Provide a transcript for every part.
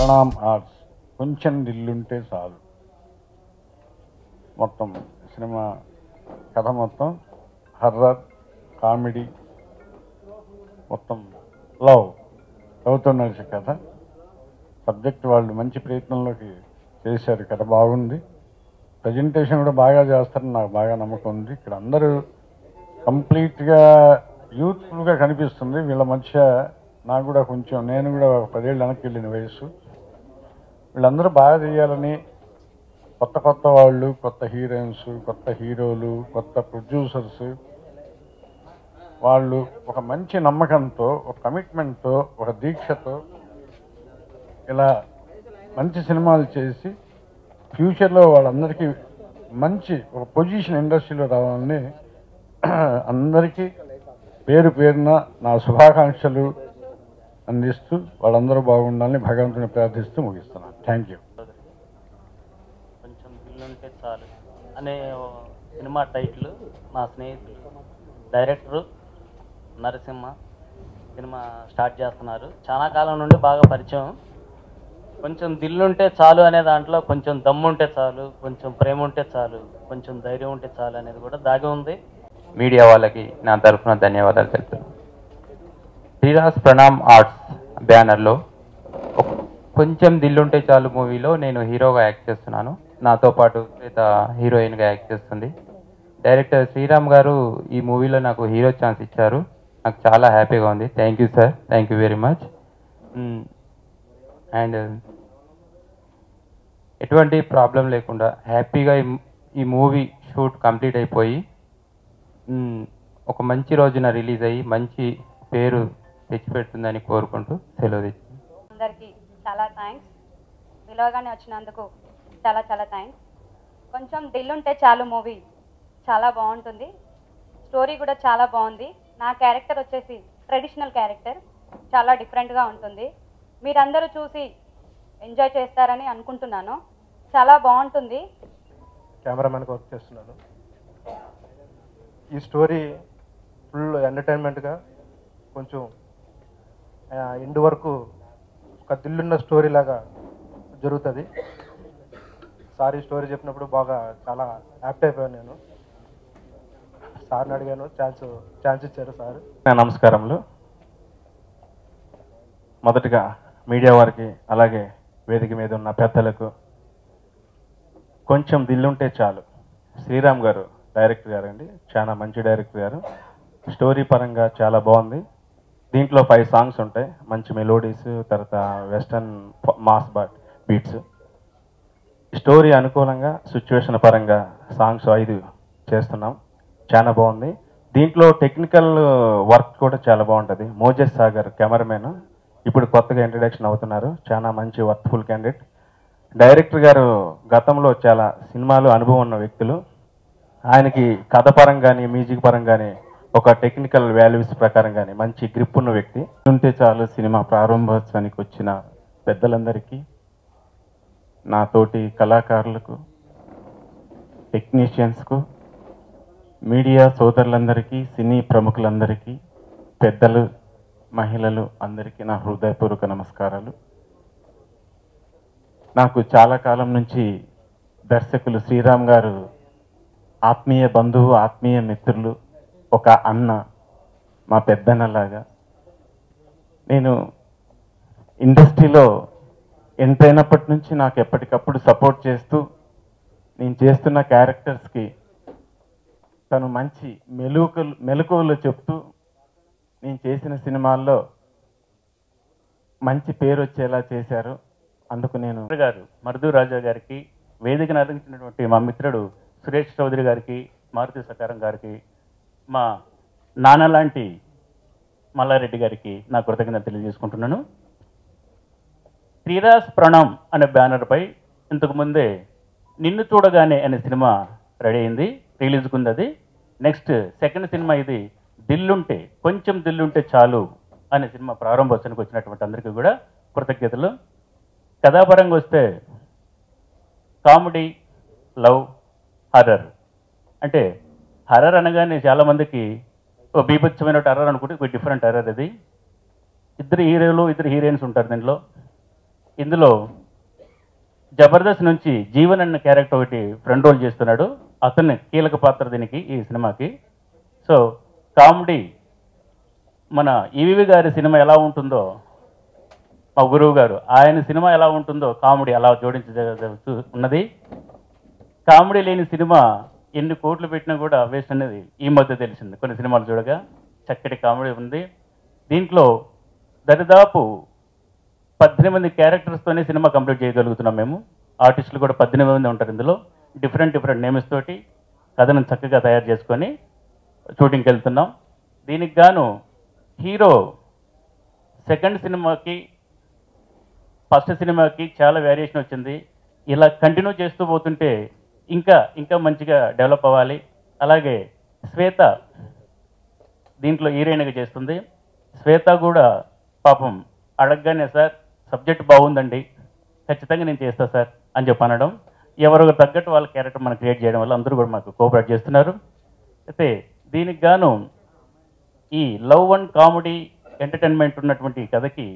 ప్రణామ్ arts కొంచెం దిల్లుంటే చాలు మొత్తం సినిమా కథ మొత్తం హర్రర్ కామెడీ మొత్తం లవ్ లవ్తో నడిచే కథ సబ్జెక్ట్ వాళ్ళు మంచి ప్రయత్నంలోకి చేశారు కథ బాగుంది ప్రజెంటేషన్ కూడా బాగా చేస్తారని నాకు బాగా నమ్మకం ఉంది ఇక్కడ అందరూ కంప్లీట్గా యూత్ఫుల్గా కనిపిస్తుంది వీళ్ళ మధ్య నాకు కూడా కొంచెం నేను కూడా ఒక పదేళ్ళు వెనక్కి వెళ్ళిన వయసు వీళ్ళందరూ బాగా చేయాలని కొత్త కొత్త వాళ్ళు కొత్త హీరోయిన్స్ కొత్త హీరోలు కొత్త ప్రొడ్యూసర్స్ వాళ్ళు ఒక మంచి నమ్మకంతో ఒక కమిట్మెంట్తో ఒక దీక్షతో ఇలా మంచి సినిమాలు చేసి ఫ్యూచర్లో వాళ్ళందరికీ మంచి ఒక పొజిషన్ ఇండస్ట్రీలో రావాలని అందరికీ పేరు పేరున నా శుభాకాంక్షలు అందిస్తూ వాళ్ళందరూ బాగుండాలని భగవంతుని ప్రార్థిస్తూ ముగిస్తున్నాను థ్యాంక్ యూ కొంచెం బిల్లుంటే చాలు అనే ఓ సినిమా టైటిల్ మా స్నేహితులు డైరెక్టరు నరసింహ సినిమా స్టార్ట్ చేస్తున్నారు చాలా కాలం నుండి బాగా పరిచయం కొంచెం దిల్లుంటే చాలు అనే దాంట్లో కొంచెం దమ్ము ఉంటే చాలు కొంచెం ప్రేమ ఉంటే చాలు కొంచెం ధైర్యం ఉంటే చాలు అనేది కూడా దాగి ఉంది మీడియా వాళ్ళకి నా తరఫున ధన్యవాదాలు తెలుపుతున్నాను శ్రీరాస్ ప్రణామ్ ఆర్ట్స్ బ్యానర్లో ఒక- కొంచెం దిల్లుంటే చాలు మూవీలో నేను హీరోగా యాక్ట్ చేస్తున్నాను నాతో పాటు శ్వేత హీరోయిన్గా యాక్ట్ చేస్తుంది డైరెక్టర్ శ్రీరామ్ గారు ఈ మూవీలో నాకు హీరో ఛాన్స్ ఇచ్చారు నాకు చాలా హ్యాపీగా ఉంది thank you sir thank you very much and ఎటువంటి ప్రాబ్లం లేకుండా హ్యాపీగా ఈ- ఈ మూవీ షూట్ కంప్లీట్ అయిపోయి మ్, ఒక మంచి రోజున రిలీజ్ అయ్యి మంచి పేరు తెచ్చిపెడుతుందని కోరుకుంటూ సెలవు తెచ్చి అందరికీ చాలా థ్యాంక్స్ పిలవగానే వచ్చినందుకు చాలా చాలా థ్యాంక్స్ కొంచెం దిల్లుంటే చాలు మూవీ చాలా బాగుంటుంది స్టోరీ కూడా చాలా బాగుంది నా క్యారెక్టర్ వచ్చేసి ట్రెడిషనల్ క్యారెక్టర్ చాలా డిఫరెంట్గా ఉంటుంది మీరందరూ చూసి ఎంజాయ్ చేస్తారని అనుకుంటున్నాను చాలా బాగుంటుంది కెమెరామెన్గా వర్క్ చేస్తున్నాను ఈ స్టోరీ ఫుల్ ఎంటర్టైన్మెంట్గా కొంచెం ఎండ్ వరకు ఒక దిల్లున్న స్టోరీ లాగా జరుగుతుంది సార్ ఈ స్టోరీ చెప్పినప్పుడు బాగా చాలా యాప్ట్ అయిపోయాను నేను సార్ని అడిగాను ఛాన్స్ ఛాన్స్ ఇచ్చారు సార్ నా నమస్కారములు మొదటగా మీడియా వారికి అలాగే వేదిక మీద ఉన్న పెద్దలకు కొంచెం దిల్లుంటే చాలు శ్రీరామ్ గారు డైరెక్టర్ గారు అండి చాలా మంచి డైరెక్టర్ గారు స్టోరీ పరంగా చాలా బాగుంది దీంట్లో ఫైవ్ సాంగ్స్ ఉంటాయి మంచి మెలోడీస్ తర్వాత వెస్టర్న్ మాస్ బీట్స్ స్టోరీ అనుకూలంగా సిచ్యువేషన్ పరంగా సాంగ్స్ ఐదు చేస్తున్నాం చాలా బాగుంది దీంట్లో టెక్నికల్ వర్క్ కూడా చాలా బాగుంటుంది మోజెస్ సాగర్ కెమెరామెన్ ఇప్పుడు కొత్తగా ఇంట్రడక్షన్ అవుతున్నారు చాలా మంచి వర్క్ఫుల్ క్యాండిడేట్ డైరెక్టర్ గారు గతంలో చాలా సినిమాలు అనుభవం ఉన్న వ్యక్తులు ఆయనకి కథ పరంగా కానీ మ్యూజిక్ పరంగా కానీ ఒక టెక్నికల్ వాల్యూస్ ప్రకారం కానీ మంచి గ్రిప్ ఉన్న వ్యక్తి ఉంటే చాలు సినిమా ప్రారంభోత్సవానికి వచ్చిన పెద్దలందరికీ నా తోటి కళాకారులకు టెక్నీషియన్స్కు మీడియా సోదరులందరికీ సినీ ప్రముఖులందరికీ పెద్దలు మహిళలు అందరికీ నా హృదయపూర్వక నమస్కారాలు నాకు చాలా కాలం నుంచి దర్శకులు శ్రీరామ్ గారు ఆత్మీయ బంధువు ఆత్మీయ మిత్రులు ఒక అన్న మా పెద్దన్నలాగా నేను ఇండస్ట్రీలో ఎంటర్ అయినప్పటి నుంచి నాకు ఎప్పటికప్పుడు సపోర్ట్ చేస్తూ నేను చేస్తున్న క్యారెక్టర్స్కి తను మంచి మెలుకలు మెలకువలు చెప్తూ నేను చేసిన సినిమాల్లో మంచి పేరు వచ్చేలా చేశారు అందుకు నేను గారు మరుదు రాజా గారికి వేదికను అందించినటువంటి మా మిత్రుడు సురేష్ చౌదరి గారికి మారుతి సకారం గారికి మా నాన్న లాంటి మల్లారెడ్డి గారికి నా కృతజ్ఞత తెలియజేసుకుంటున్నాను శ్రీరాస్ ప్రణం అనే బ్యానర్పై ఇంతకు ముందే నిన్ను చూడగానే అనే సినిమా రెడీ అయింది రిలీజ్కి ఉంది అది నెక్స్ట్ సెకండ్ సినిమా ఇది దిల్లుంటే కొంచెం దిల్లుంటే చాలు అనే సినిమా ప్రారంభోత్సవానికి వచ్చినటువంటి అందరికీ కూడా కృతజ్ఞతలు కథాపరంగా వస్తే కామెడీ లవ్ హర్రర్ అంటే హర్రర్ అనగానే చాలామందికి ఓ బీభత్సమైన హర్రర్ అనుకుంటే ఒక డిఫరెంట్ హర్రర్ ఇది ఇద్దరు హీరోలు ఇద్దరు హీరోయిన్స్ ఉంటారు దీంట్లో ఇందులో జబర్దస్త్ నుంచి జీవన్ అన్న క్యారెక్టర్ ఒకటి ఫ్రంట్ రోల్ చేస్తున్నాడు అతన్ని కీలక పాత్ర దీనికి ఈ సినిమాకి సో కామెడీ మన ఈవివి గారి సినిమా ఎలా ఉంటుందో మా గురువు గారు ఆయన సినిమా ఎలా ఉంటుందో కామెడీ అలా జోడించ ఉన్నది కామెడీ లేని సినిమా ఎన్ని కోట్లు పెట్టినా కూడా వేస్ట్ అనేది ఈ మధ్య తెలిసింది కొన్ని సినిమాలు చూడగా చక్కటి కామెడీ ఉంది దీంట్లో దరిదాపు పద్దెనిమిది క్యారెక్టర్స్తోనే సినిమా కంప్లీట్ చేయగలుగుతున్నాం మేము ఆర్టిస్టులు కూడా పద్దెనిమిది మంది ఉంటారు ఇందులో డిఫరెంట్ డిఫరెంట్ నేమ్స్ తోటి కథను చక్కగా తయారు చేసుకొని షూటింగ్కి వెళ్తున్నాం దీనికి గాను హీరో సెకండ్ సినిమాకి ఫస్ట్ సినిమాకి చాలా వేరియేషన్ వచ్చింది ఇలా కంటిన్యూ చేస్తూ పోతుంటే ఇంకా ఇంకా మంచిగా డెవలప్ అవ్వాలి అలాగే శ్వేత దీంట్లో హీరోయిన్గా చేస్తుంది శ్వేత కూడా పాపం అడగగానే సార్ సబ్జెక్ట్ బాగుందండి ఖచ్చితంగా నేను చేస్తా సార్ అని చెప్పి అనడం ఎవరికి తగ్గట్టు వాళ్ళ క్యారెక్టర్ మనం క్రియేట్ చేయడం వల్ల అందరూ కూడా మాకు కోఆపరేట్ చేస్తున్నారు అయితే దీనికి గాను ఈ లవ్ అండ్ కామెడీ ఎంటర్టైన్మెంట్ ఉన్నటువంటి ఈ కథకి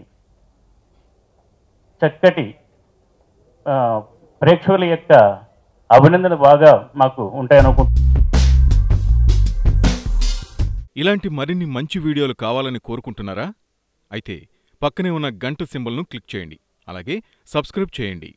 చక్కటి ఆ, ప్రేక్షకుల యొక్క అభినందన బాగా మాకు ఉంటాయనుకుంటున్నాను ఇలాంటి మరిన్ని మంచి వీడియోలు కావాలని కోరుకుంటున్నారా అయితే పక్కనే ఉన్న గంట సింబల్ను క్లిక్ చేయండి అలాగే సబ్స్క్రైబ్ చేయండి